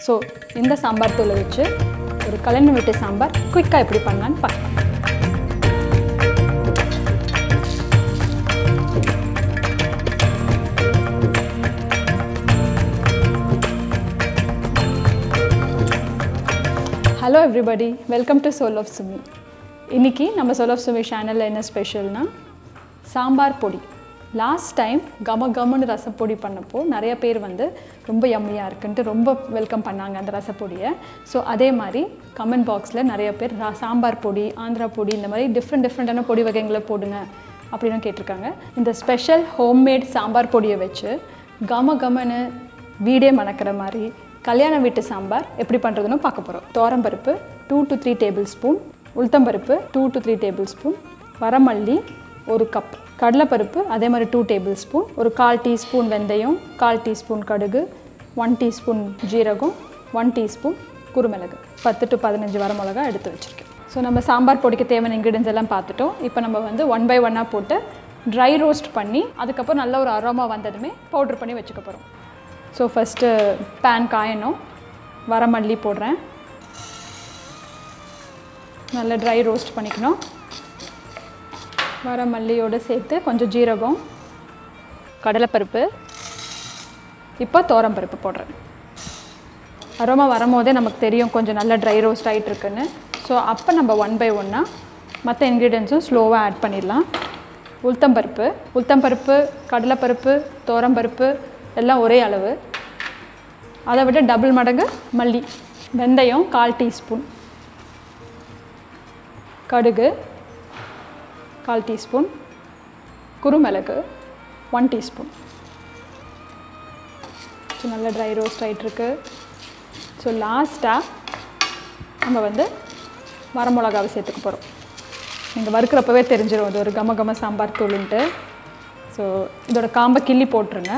so இந்த சாம்பார் தூளை வச்சு ஒரு கல்யாணம் வீட்டு சாம்பார் குயிக்காக எப்படி பண்ணலான்னு பார்க்கலாம் hello everybody welcome to soul of Sumi இன்னைக்கு நம்ம சோல் ஆஃப் சுமி சேனலில் என்ன ஸ்பெஷல்னா சாம்பார் பொடி லாஸ்ட் டைம் கம கமன்னு ரசப்பொடி பண்ணப்போ நிறைய பேர் வந்து ரொம்ப யம்மியாக இருக்குன்ட்டு ரொம்ப வெல்கம் பண்ணாங்க அந்த ரசப்பொடியை ஸோ அதே மாதிரி கமெண்ட் பாக்ஸில் நிறைய பேர் ரா- சாம்பார் பொடி ஆந்திரா பொடி இந்த மாதிரி டிஃப்ரெண்ட் டிஃப்ரெண்ட்டான பொடி வகைகளை போடுங்க அப்படின்னு கேட்டிருக்காங்க இந்த ஸ்பெஷல் ஹோம்மேட் சாம்பார் பொடியை வச்சு கம கமன்னு வீடே மணக்கிற மாதிரி கல்யாண வீட்டு சாம்பார் எப்படி பண்ணுறதுன்னு பார்க்க போகிறோம் தோரம்பருப்பு two to three tablespoon உளுத்தம்பருப்பு two to three tablespoon வரமல்லி ஒரு கப் கடலைப்பருப்பு அதே மாதிரி டூ டேபிள் ஸ்பூன் ஒரு கால் டீஸ்பூன் வெந்தயம் கால் டீஸ்பூன் கடுகு ஒன் டீஸ்பூன் ஜீரகம் ஒன் டீஸ்பூன் குருமிளகு பத்து டு பதினஞ்சு வரமிளகா எடுத்து வச்சுருக்கேன் ஸோ நம்ம சாம்பார் பொடிக்கு தேவையான இன்க்ரீடியன்ஸ் எல்லாம் பார்த்துட்டோம் இப்போ நம்ம வந்து ஒன் பை ஒன்னாக போட்டு ட்ரை ரோஸ்ட் பண்ணி அதுக்கப்புறம் நல்ல ஒரு அரோமா வந்ததுமே பவுட்ரு பண்ணி வச்சுக்க போகிறோம் ஸோ ஃபஸ்ட்டு பேன் காயணும் வரமல்லி போடுறேன் நல்லா ட்ரை ரோஸ்ட் பண்ணிக்கணும் வரமல்லியோடு சேர்த்து கொஞ்சம் ஜீரகம் கடலைப்பருப்பு இப்போ பருப்பு போடுறேன் அரோமா வரும்போதே நமக்கு தெரியும் கொஞ்சம் நல்லா ட்ரை ரோஸ்ட் ஆகிட்டு இருக்குன்னு ஸோ அப்போ நம்ம ஒன் பை ஒன்னாக மற்ற இன்க்ரீடியன்ஸும் ஸ்லோவாக ஆட் பண்ணிடலாம் உளுத்தம்பருப்பு உளுத்தம்பருப்பு கடலைப்பருப்பு பருப்பு எல்லாம் ஒரே அளவு அதை விட டபுள் மடங்கு மல்லி வெந்தயம் கால் டீஸ்பூன் கடுகு கால் டீஸ்பூன் குருமிளகு ஒன் டீஸ்பூன் ஸோ நல்லா ட்ரை ரோஸ்ட் ஆகிட்டுருக்கு ஸோ லாஸ்ட்டாக நம்ம வந்து வரமிளகாவை சேர்த்துக்க போகிறோம் நீங்கள் வறுக்கிறப்பவே தெரிஞ்சிடும் இது ஒரு கம கம சாம்பார் தூளுன்ட்டு ஸோ இதோட காம்பை கிள்ளி போட்டுருங்க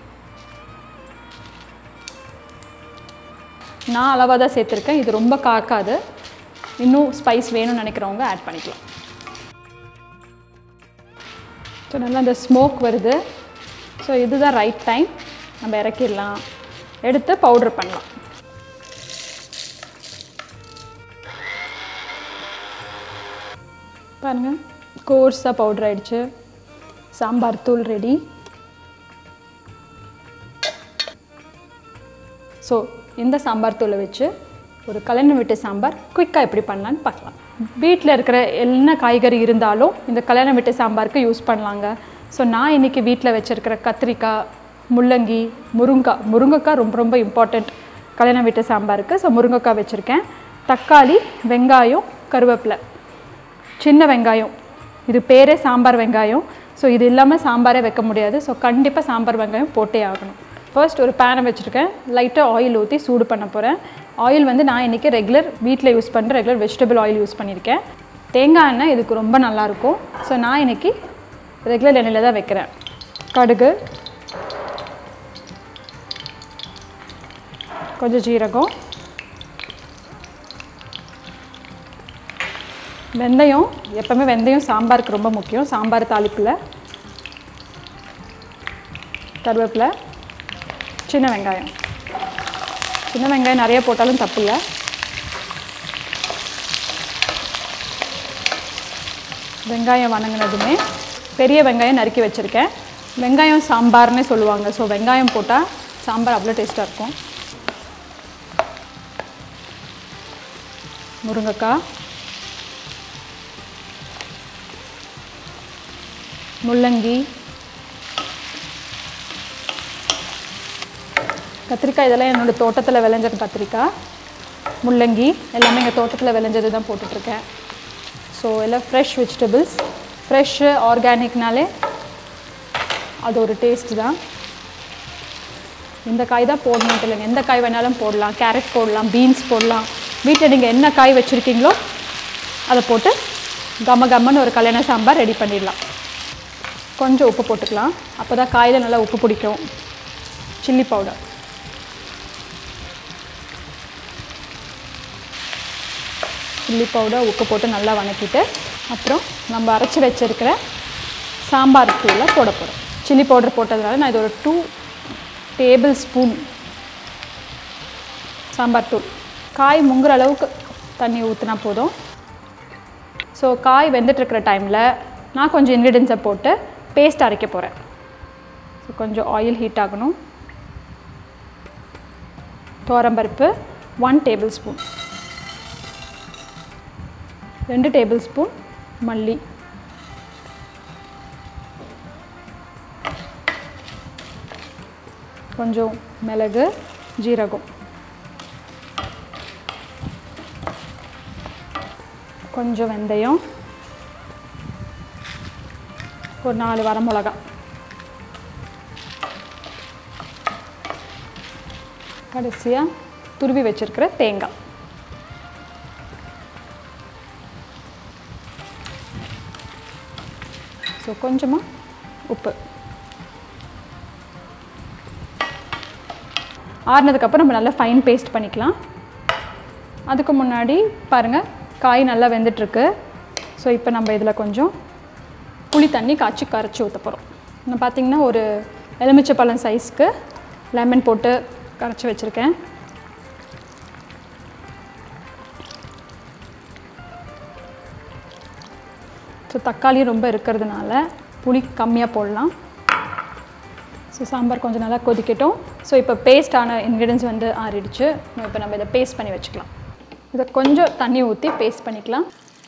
நான் அளவாக தான் சேர்த்துருக்கேன் இது ரொம்ப காக்காது இன்னும் ஸ்பைஸ் வேணும்னு நினைக்கிறவங்க ஆட் பண்ணிக்கலாம் ஸோ நல்லா அந்த ஸ்மோக் வருது ஸோ இதுதான் ரைட் டைம் நம்ம இறக்கிடலாம் எடுத்து பவுடர் பண்ணலாம் பாருங்கள் கோர்ஸாக பவுடர் ஆயிடுச்சு சாம்பார் தூள் ரெடி ஸோ இந்த சாம்பார் தூளை வச்சு ஒரு கல்யாண வீட்டு சாம்பார் குயிக்காக எப்படி பண்ணலான்னு பார்க்கலாம் வீட்டில் இருக்கிற என்ன காய்கறி இருந்தாலும் இந்த கல்யாண வீட்டு சாம்பாருக்கு யூஸ் பண்ணலாங்க ஸோ நான் இன்றைக்கி வீட்டில் வச்சுருக்கிற கத்திரிக்காய் முள்ளங்கி முருங்காய் முருங்கைக்காய் ரொம்ப ரொம்ப இம்பார்ட்டண்ட் கல்யாண வீட்டு சாம்பாருக்கு ஸோ முருங்கைக்காய் வச்சுருக்கேன் தக்காளி வெங்காயம் கருவேப்பிலை சின்ன வெங்காயம் இது பேரே சாம்பார் வெங்காயம் ஸோ இது இல்லாமல் சாம்பாரே வைக்க முடியாது ஸோ கண்டிப்பாக சாம்பார் வெங்காயம் போட்டே ஆகணும் ஃபர்ஸ்ட் ஒரு பேனை வச்சுருக்கேன் லைட்டாக ஆயில் ஊற்றி சூடு பண்ண போகிறேன் ஆயில் வந்து நான் இன்றைக்கி ரெகுலர் வீட்டில் யூஸ் பண்ணுற ரெகுலர் வெஜிடபிள் ஆயில் யூஸ் பண்ணியிருக்கேன் தேங்காய் எண்ணெய் இதுக்கு ரொம்ப நல்லாயிருக்கும் ஸோ நான் இன்றைக்கி ரெகுலர் எண்ணெயில் தான் வைக்கிறேன் கடுகு கொஞ்சம் ஜீரகம் வெந்தயம் எப்பவுமே வெந்தயம் சாம்பாருக்கு ரொம்ப முக்கியம் சாம்பார் தாளிப்பில் கருவேப்பிலை சின்ன வெங்காயம் சின்ன வெங்காயம் நிறைய போட்டாலும் தப்பு இல்லை வெங்காயம் வணங்கினதுமே பெரிய வெங்காயம் நறுக்கி வச்சுருக்கேன் வெங்காயம் சாம்பார்னே சொல்லுவாங்க ஸோ வெங்காயம் போட்டால் சாம்பார் அவ்வளோ டேஸ்ட்டாக இருக்கும் முருங்கைக்காய் முள்ளங்கி கத்திரிக்காய் இதெல்லாம் என்னோடய தோட்டத்தில் விளைஞ்ச கத்திரிக்காய் முள்ளங்கி எல்லாமே எங்கள் தோட்டத்தில் விளைஞ்சது தான் போட்டுட்ருக்கேன் ஸோ எல்லாம் ஃப்ரெஷ் வெஜிடபிள்ஸ் ஃப்ரெஷ்ஷு ஆர்கானிக்னாலே அது ஒரு டேஸ்ட் தான் இந்த காய் தான் போடணுன்ட்டு இல்லைங்க எந்த காய் வேணாலும் போடலாம் கேரட் போடலாம் பீன்ஸ் போடலாம் வீட்டில் நீங்கள் என்ன காய் வச்சுருக்கீங்களோ அதை போட்டு கம கம்மன்னு ஒரு கல்யாண சாம்பார் ரெடி பண்ணிடலாம் கொஞ்சம் உப்பு போட்டுக்கலாம் அப்போ தான் காயில் நல்லா உப்பு பிடிக்கும் சில்லி பவுடர் சில்லி பவுடர் உப்பு போட்டு நல்லா வணக்கிட்டு அப்புறம் நம்ம அரைச்சி வச்சிருக்கிற சாம்பார் தூளை போட போகிறோம் சில்லி பவுடர் போட்டதுனால நான் இது ஒரு டூ டேபிள் ஸ்பூன் சாம்பார் தூள் காய் முங்குற அளவுக்கு தண்ணி ஊற்றினா போதும் ஸோ காய் வெந்துட்டுருக்கிற டைமில் நான் கொஞ்சம் இன்க்ரீடியன்ஸை போட்டு பேஸ்ட் அரைக்க போகிறேன் ஸோ கொஞ்சம் ஆயில் ஹீட் ஆகணும் துவரம்பருப்பு ஒன் டேபிள் ஸ்பூன் ரெண்டு டேபிள் ஸ்பூன் மல்லி கொஞ்சம் மிளகு ஜீரகம் கொஞ்சம் வெந்தயம் ஒரு நாலு வரமிளகா கடைசியாக துருவி வச்சிருக்கிற தேங்காய் ஸோ கொஞ்சமாக உப்பு ஆறுனதுக்கப்புறம் நம்ம நல்லா ஃபைன் பேஸ்ட் பண்ணிக்கலாம் அதுக்கு முன்னாடி பாருங்கள் காய் நல்லா வெந்துட்டுருக்கு ஸோ இப்போ நம்ம இதில் கொஞ்சம் புளி தண்ணி காய்ச்சி கரைச்சி ஊற்ற போகிறோம் நான் பார்த்தீங்கன்னா ஒரு எலுமிச்சை பழம் சைஸ்க்கு லெமன் போட்டு கரைச்சி வச்சுருக்கேன் ஸோ தக்காளி ரொம்ப இருக்கிறதுனால புளி கம்மியாக போடலாம் ஸோ சாம்பார் கொஞ்சம் நல்லா கொதிக்கட்டும் ஸோ இப்போ பேஸ்டான இன்க்ரீடியன்ஸ் வந்து ஆறிடுச்சு இப்போ நம்ம இதை பேஸ்ட் பண்ணி வச்சுக்கலாம் இதை கொஞ்சம் தண்ணி ஊற்றி பேஸ்ட் பண்ணிக்கலாம்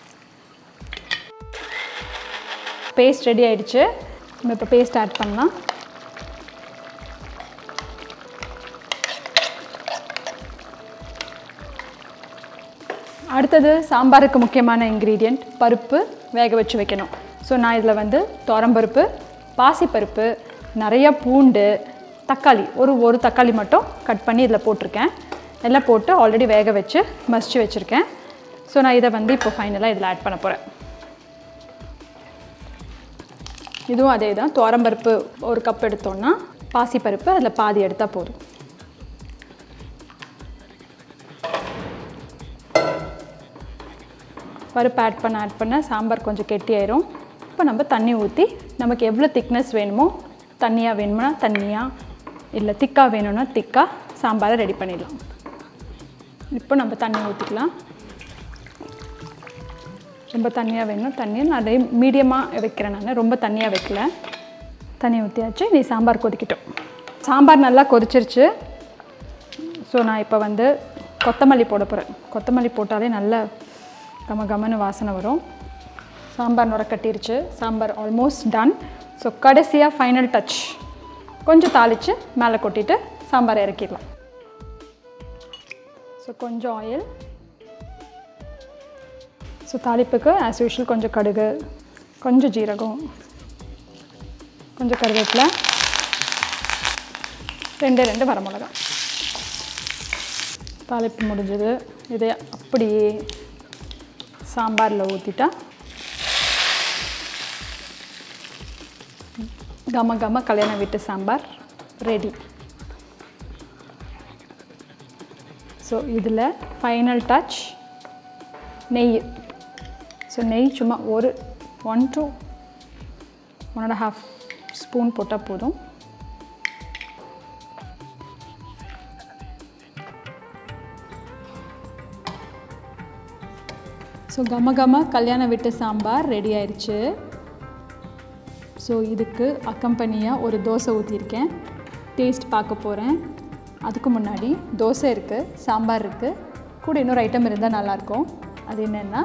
பேஸ்ட் ரெடி ஆயிடுச்சு நம்ம இப்போ பேஸ்ட் ஆட் பண்ணலாம் அடுத்தது சாம்பாருக்கு முக்கியமான இன்க்ரீடியண்ட் பருப்பு வேக வச்சு வைக்கணும் ஸோ நான் இதில் வந்து துவரம்பருப்பு பாசிப்பருப்பு நிறைய பூண்டு தக்காளி ஒரு ஒரு தக்காளி மட்டும் கட் பண்ணி இதில் போட்டிருக்கேன் எல்லாம் போட்டு ஆல்ரெடி வேக வச்சு மசிச்சு வச்சுருக்கேன் ஸோ நான் இதை வந்து இப்போ ஃபைனலாக இதில் ஆட் பண்ண போகிறேன் இதுவும் அதே தான் துவரம்பருப்பு ஒரு கப் எடுத்தோன்னா பாசிப்பருப்பு அதில் பாதி எடுத்தால் போதும் பருப்பு ஆட் பண்ண ஆட் பண்ண சாம்பார் கொஞ்சம் கெட்டியாயிரும் இப்போ நம்ம தண்ணி ஊற்றி நமக்கு எவ்வளோ திக்னஸ் வேணுமோ தண்ணியாக வேணும்னா தண்ணியாக இல்லை திக்காக வேணும்னா திக்காக சாம்பாரை ரெடி பண்ணிடலாம் இப்போ நம்ம தண்ணி ஊற்றிக்கலாம் ரொம்ப தண்ணியாக வேணும் தண்ணி நான் மீடியமாக வைக்கிறேன் நான் ரொம்ப தண்ணியாக வைக்கல தண்ணி ஊற்றியாச்சு நீ சாம்பார் கொதிக்கட்டும் சாம்பார் நல்லா கொதிச்சிருச்சு ஸோ நான் இப்போ வந்து கொத்தமல்லி போட போகிறேன் கொத்தமல்லி போட்டாலே நல்ல கம கமன்னு வாசனை வரும் சாம்பார் நுர கட்டிருச்சு சாம்பார் ஆல்மோஸ்ட் டன் ஸோ கடைசியாக ஃபைனல் டச் கொஞ்சம் தாளித்து மேலே கொட்டிட்டு சாம்பார் இறக்கிடலாம் ஸோ கொஞ்சம் ஆயில் ஸோ தாளிப்புக்கு ஆஸ் யூஷுவல் கொஞ்சம் கடுகு கொஞ்சம் ஜீரகம் கொஞ்சம் கருவேப்பிலை ரெண்டு ரெண்டு வரமிளகா தாளிப்பு முடிஞ்சது இதை அப்படியே சாம்பாரில் ஊற்றிட்டா கம கம கல்யாண வீட்டு சாம்பார் ரெடி ஸோ இதில் ஃபைனல் டச் நெய் ஸோ நெய் சும்மா ஒரு one to one and half spoon போட்டால் போதும் ஸோ கம கம கல்யாண வீட்டு சாம்பார் ரெடி ஆயிடுச்சு ஸோ இதுக்கு அக்கம்பனியாக ஒரு தோசை ஊற்றிருக்கேன் டேஸ்ட் பார்க்க போகிறேன் அதுக்கு முன்னாடி தோசை இருக்குது சாம்பார் இருக்குது கூட இன்னொரு ஐட்டம் இருந்தால் நல்லாயிருக்கும் அது என்னென்னா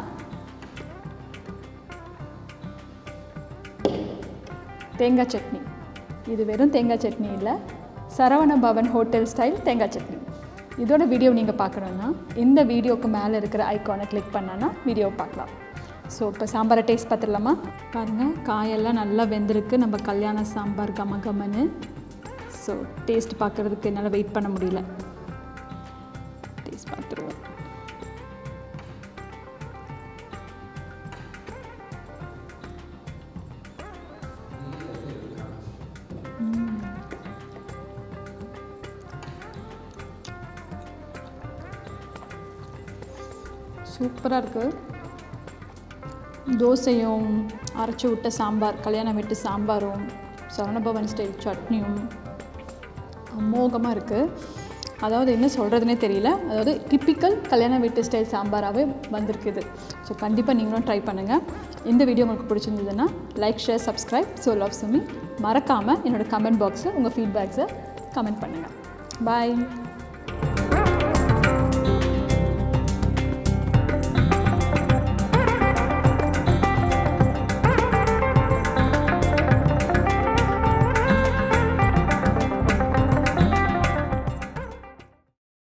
தேங்காய் சட்னி இது வெறும் தேங்காய் சட்னி இல்லை சரவண பவன் ஹோட்டல் ஸ்டைல் தேங்காய் சட்னி இதோட வீடியோ நீங்கள் பார்க்கணுன்னா இந்த வீடியோக்கு மேலே இருக்கிற ஐக்கானை கிளிக் பண்ணான்னா வீடியோ பார்க்கலாம் ஸோ இப்போ சாம்பாரை டேஸ்ட் பார்த்துடலாமா பாருங்கள் காயெல்லாம் நல்லா வெந்திருக்கு நம்ம கல்யாண சாம்பார் கம கமன்னு ஸோ டேஸ்ட் பார்க்குறதுக்கு என்னால் வெயிட் பண்ண முடியல டேஸ்ட் பார்த்துருவோம் சூப்பராக இருக்குது தோசையும் அரைச்சி விட்ட சாம்பார் கல்யாணம் விட்டு சாம்பாரும் சரவணபவன் ஸ்டைல் சட்னியும் அமோகமாக இருக்குது அதாவது என்ன சொல்கிறதுனே தெரியல அதாவது டிப்பிக்கல் கல்யாண வீட்டு ஸ்டைல் சாம்பாராகவே வந்திருக்குது ஸோ கண்டிப்பாக நீங்களும் ட்ரை பண்ணுங்கள் இந்த வீடியோ உங்களுக்கு பிடிச்சிருந்ததுன்னா like share subscribe soul of Sumi மறக்காமல் என்னோட கமெண்ட் பாக்ஸில் உங்கள் ஃபீட்பேக்ஸை கமெண்ட் பண்ணுங்கள் பாய்